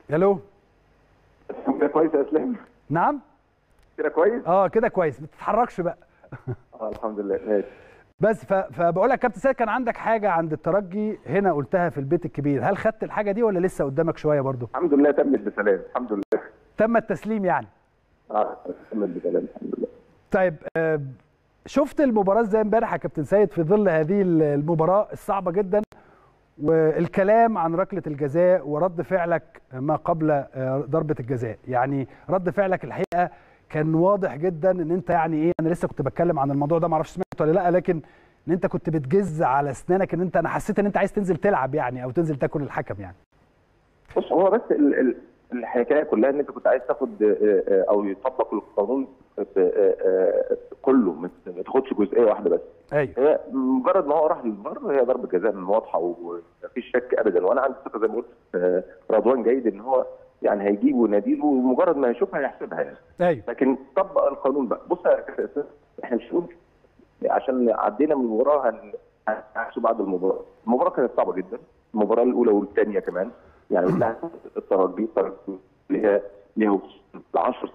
الو كده كويس يا اسلام نعم كده كويس اه كده كويس ما تتحركش بقى اه الحمد لله ماشي بس ف... فبقول لك كابتن سيد كان عندك حاجه عند الترجي هنا قلتها في البيت الكبير هل خدت الحاجه دي ولا لسه قدامك شويه برضو الحمد لله تمت بسلام الحمد لله تم التسليم يعني اه تمت بسلام الحمد لله طيب آه، شفت المباراه ازاي امبارح يا كابتن سيد في ظل هذه المباراه الصعبه جدا والكلام عن ركله الجزاء ورد فعلك ما قبل آه، ضربه الجزاء يعني رد فعلك الحقيقه كان واضح جدا ان انت يعني ايه انا لسه كنت بتكلم عن الموضوع ده ما اعرفش سمعت ولا لا لكن ان انت كنت بتجز على اسنانك ان انت انا حسيت ان انت عايز تنزل تلعب يعني او تنزل تاكل الحكم يعني بص هو بس ال- ال- الحكايه كلها ان انت كنت عايز تاخد آه، آه، او يطبق القانون ب- آه، آه، كله ما ما تاخدش جزئيه واحده بس ايوه هي مجرد ما هو راح للبر هي ضربه جزاء واضحه ومفيش شك ابدا وانا عندي ثقه زي ما قلت في رضوان جيد ان هو يعني هيجيبه ناديله ومجرد ما يشوفها هيحسبها يعني ايوه لكن طبق القانون بقى بص يا كابتن، احنا مش هنقول عشان عدينا من المباراه هن- هنحسب بعد المباراه المباراه كانت صعبه جدا المباراه الاولى والثانيه كمان يعني بتاعت الترجي الترجي اللي هي له 10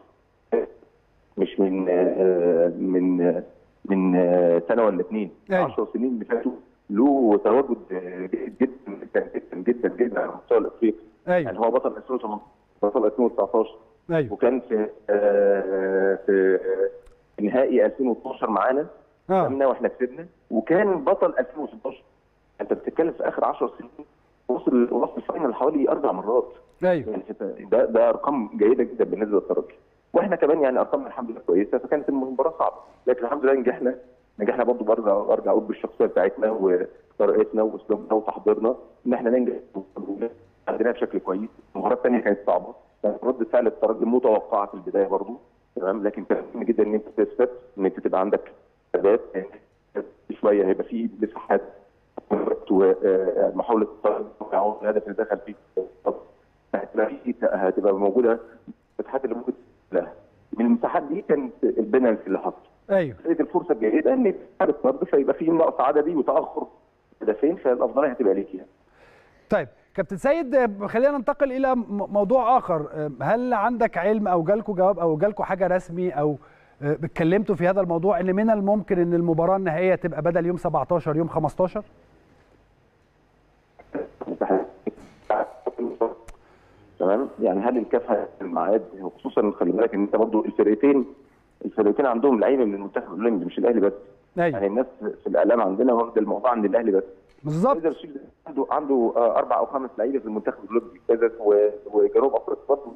مش من آه، من آه، من آه، سنه ولا اثنين أيوة. 10 سنين اللي فاتوا له تواجد آه، جيد جدا جدا جدا جدا جدا على المستوى الافريقي يعني ايوه هو بطل 2018 بطل 2019 ايوه وكان في آه، في آه، نهائي 2012 معانا اه كسبنا واحنا كسبنا وكان بطل 2016 انت بتتكلم في اخر 10 سنين وصل وصل الفاينل حوالي اربع مرات ايوه يعني أنت- ده ده ارقام جيده جدا بالنسبه للترجي واحنا كمان يعني ارقامنا الحمد لله كويسه فكانت المباراه صعبه لكن الحمد لله نجحنا نجحنا برضه برجع برجع اقول بالشخصيه بتاعتنا وطريقتنا واسلوبنا وتحضيرنا ان احنا ننجح عندنا بشكل كويس المباراه الثانيه كانت صعبه كانت رد فعل الترجي متوقعه في البدايه برضه تمام لكن كان مهم جدا ان انت تثبت ان انت تبقى عندك ثبات شويه هيبقى في مساحات ومحاوله الترجي يعوض الهدف اللي دخل فيه هتبقى في هتبقى موجوده المساحات اللي ممكن لها من المساحات دي كانت البنالتي اللي حصل ايوه لقيت الفرصه الجيده ان تتحرك فرد فيبقى في نقص عددي وتاخر هدفين فالافضليه هتبقى ليك يعني طيب كابتن سيد آه، خلينا ننتقل الى م- موضوع اخر آه، هل عندك علم او جالكوا جواب او جالكوا حاجه رسمي او آه، اتكلمتوا في هذا الموضوع ان من الممكن ان المباراه النهائيه تبقى بدل يوم 17 يوم 15 تمام يعني هل الكفه الميعاد وخصوصا خلي بالك ان انت برضو الفرقتين الفرقتين عندهم لعيبه من المنتخب الاولمبي مش الاهلي بس يعني ايوه الناس في الاعلام عندنا واخد الموضوع عن الاهلي بس بالظبط فايزر شيل عنده عنده آه، اربع او خمس لعيبه في المنتخب الاولمبي فايزر و- وجنوب افريقيا برضه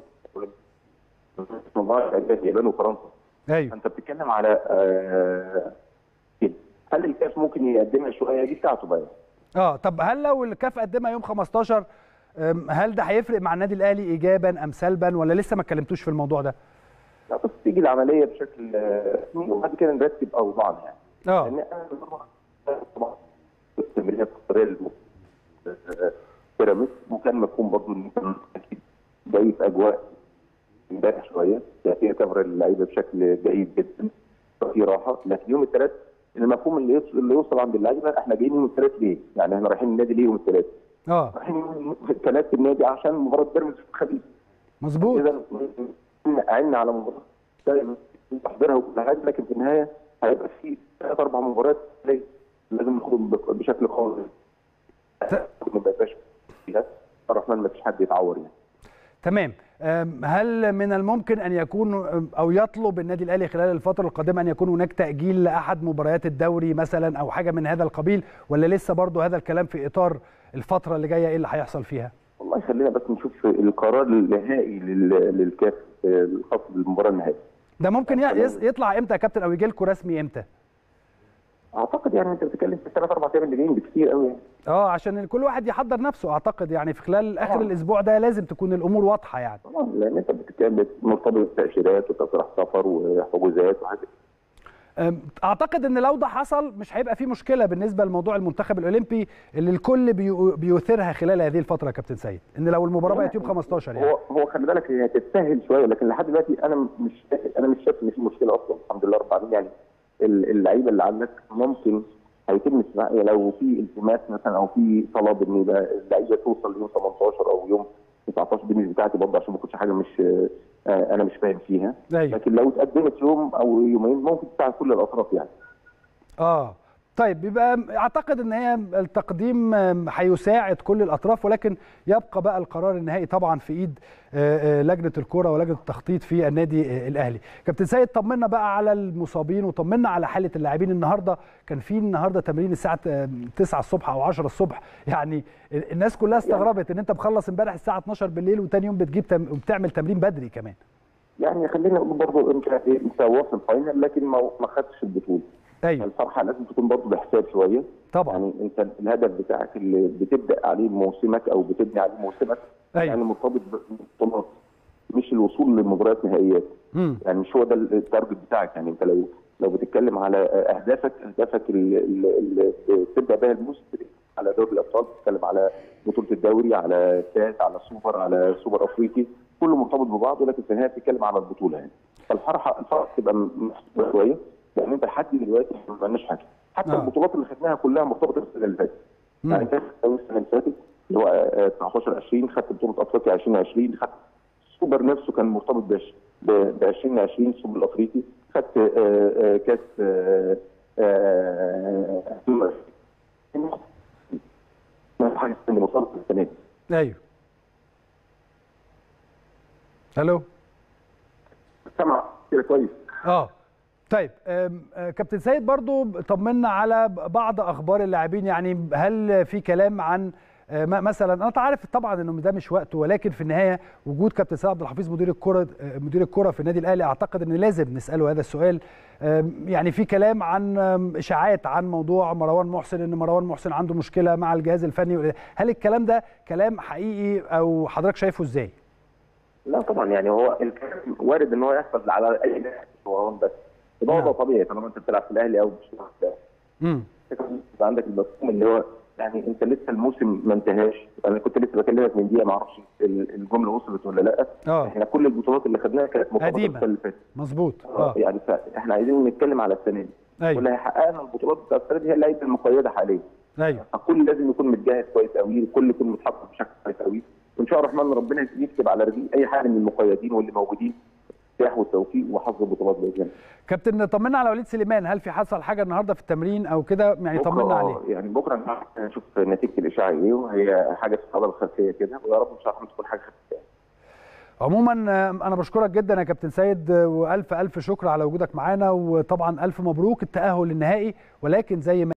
والله اليابان وفرنسا ايوه فانت بتتكلم على آه، كده. هل الكاس ممكن يقدمها شويه دي بتاعته بقى اه طب هل لو الكاف قدمها يوم 15 أم، هل ده هيفرق مع النادي الاهلي ايجابا ام سلبا ولا لسه ما اتكلمتوش في الموضوع ده؟ لا بس تيجي العمليه بشكل آه، رسمي وبعد كده نرتب اوضاعنا يعني اه لان انا طبعا طبعا التمرينات القطريه بيراميدز وكان مفهوم برضه ان كان اكيد جاي في اجواء امبارح شويه يعني كفر اللعيبه بشكل جيد جدا في راحه لكن يوم الثلاث المفهوم اللي يوصل اللي يوصل عند اللعيبه احنا جايين يوم الثلاث ليه؟ يعني احنا رايحين النادي ليه يوم الثلاث؟ اه رايحين يوم الثلاث النادي عشان مباراه بيراميدز في الخميس مظبوط اذا عنا على مباراه دايما تحضيرها وكل حاجه لكن في النهايه هيبقى في ثلاث اربع مباريات لازم لازم ناخدهم بق- بشكل قوي ما بقاش فيها الرحمن ما فيش حد يتعور يعني تمام أم، هل من الممكن ان يكون أم، او يطلب النادي الاهلي خلال الفتره القادمه ان يكون هناك تاجيل لاحد مباريات الدوري مثلا او حاجه من هذا القبيل ولا لسه برضه هذا الكلام في اطار الفتره اللي جايه ايه اللي هيحصل فيها؟ والله خلينا بس نشوف القرار النهائي لل- للكاف آه، الخاص بالمباراه النهائيه ده ممكن ي- يس- يطلع امتى يا كابتن او يجي لكم رسمي امتى؟ اعتقد يعني انت بتتكلم في ثلاث اربع ايام اللي جايين بكثير قوي يعني اه عشان كل واحد يحضر نفسه اعتقد يعني في خلال اخر آه. الاسبوع ده لازم تكون الامور واضحه يعني طبعا لان انت بتتكلم مرتبط بتاشيرات وتصريح سفر وحجوزات وحاجات أم، اعتقد ان لو ده حصل مش هيبقى في مشكله بالنسبه لموضوع المنتخب الاولمبي اللي الكل بيو- بيثيرها خلال هذه الفتره يا كابتن سيد ان لو المباراه بقت يوم 15 يعني هو هو خلي بالك هي هتتسهل شويه لكن لحد دلوقتي انا مش انا مش شايف ان في مشكله اصلا الحمد لله رب العالمين يعني ال- اللعيبه اللي عندك ممكن هيتم استثناء لو في التماس مثلا او في طلب ان يبقى اللعيبه توصل يوم 18 او يوم 19 دي مش بتاعتي برضه عشان ما اخدش حاجه مش آه، انا مش فاهم فيها ايوه لكن لو اتقدمت يوم او يومين ممكن تساعد كل الاطراف يعني اه طيب يبقى اعتقد ان هي التقديم آم، هيساعد كل الاطراف ولكن يبقى بقى القرار النهائي طبعا في ايد آه، آه، لجنه الكره ولجنه التخطيط في النادي آه، الاهلي كابتن سيد طمنا بقى على المصابين وطمنا على حاله اللاعبين النهارده كان في النهارده تمرين الساعه آه، 9 الصبح او 10 الصبح يعني الناس كلها استغربت ان انت مخلص امبارح الساعه 12 بالليل وتاني يوم بتجيب تم... وبتعمل تمرين بدري كمان يعني خلينا نقول برضه انت انت واصل فاينل لكن ما ما خدتش البطوله ايوه الفرحه لازم تكون برضه بحساب شويه طبعا يعني انت الهدف بتاعك اللي بتبدا عليه موسمك او بتبني عليه موسمك أيوة. يعني مرتبط بالبطولات مش الوصول لمباريات نهائيات امم يعني مش هو ده التارجت بتاعك يعني انت لو لو بتتكلم على اهدافك اهدافك اللي, اللي تبدا بها الموسم على دوري الابطال بتتكلم على بطوله الدوري على كاس على سوبر على سوبر افريقي كله مرتبط ببعضه لكن في النهايه بتتكلم على البطوله يعني فالفرحه الفرحه تبقى محسوبه شويه لان انت لحد دلوقتي ما عملناش حاجه حتى آه. البطولات اللي خدناها كلها مرتبطه بالسنه اللي فاتت مم. يعني كاس الدوري السنه اللي فاتت اللي هو آه، 19 20 خدت بطوله افريقيا 2020 خدت السوبر نفسه كان مرتبط بش ب 2020 السوبر الافريقي خدت آه، آه، كاس آه، آه، آه، ما حاجه ثانيه مرتبطه بالسنه دي ايوه الو سمع كده كويس اه طيب آم، آه، كابتن سيد برضو طمنا على بعض اخبار اللاعبين يعني هل في كلام عن آه، م- مثلا انا عارف طبعا انه ده مش وقته ولكن في النهايه وجود كابتن سيد عبد الحفيظ مدير الكره آه، مدير الكره في النادي الاهلي اعتقد ان لازم نساله هذا السؤال آم، يعني في كلام عن آم، اشاعات عن موضوع مروان محسن ان مروان محسن عنده مشكله مع الجهاز الفني هل الكلام ده كلام حقيقي او حضرتك شايفه ازاي؟ لا طبعا يعني هو الكلام وارد ان هو يحصل على اي لاعب مروان بس ده نعم. وضع طبيعي طالما انت بتلعب في الاهلي او مش بتلعب في الأهلي. امم يبقى عندك المفهوم اللي هو يعني انت لسه الموسم ما انتهاش انا كنت لسه بكلمك من دقيقه ما اعرفش ال- الجمله وصلت ولا لا اه احنا كل البطولات اللي خدناها كانت مرتبطه قديمة. بالسنه اللي فاتت مظبوط اه اه يعني احنا عايزين نتكلم على السنه دي ايوه واللي هيحقق لنا البطولات بتاعت السنه دي هي اللعيبه المقيده حاليا ايوه فكل لازم يكون متجهز كويس قوي الكل يكون متحضر بشكل كويس قوي وان شاء الله الرحمن ربنا يكتب على رجليه اي حاجه من المقيدين واللي موجودين النجاح والتوفيق وحظ البطولات باذن الله كابتن طمنا على وليد سليمان هل في حصل حاجه النهارده في التمرين او كده يعني بكرة طمنا آه، عليه يعني بكره هنشوف نتيجه الاشاعه ايه وهي حاجه في العضله الخلفيه كده ويا رب ان شاء الله تكون حاجه خفيفه عموما آه، انا بشكرك جدا يا كابتن سيد آه، والف الف شكر على وجودك معانا وطبعا الف مبروك التاهل للنهائي ولكن زي ما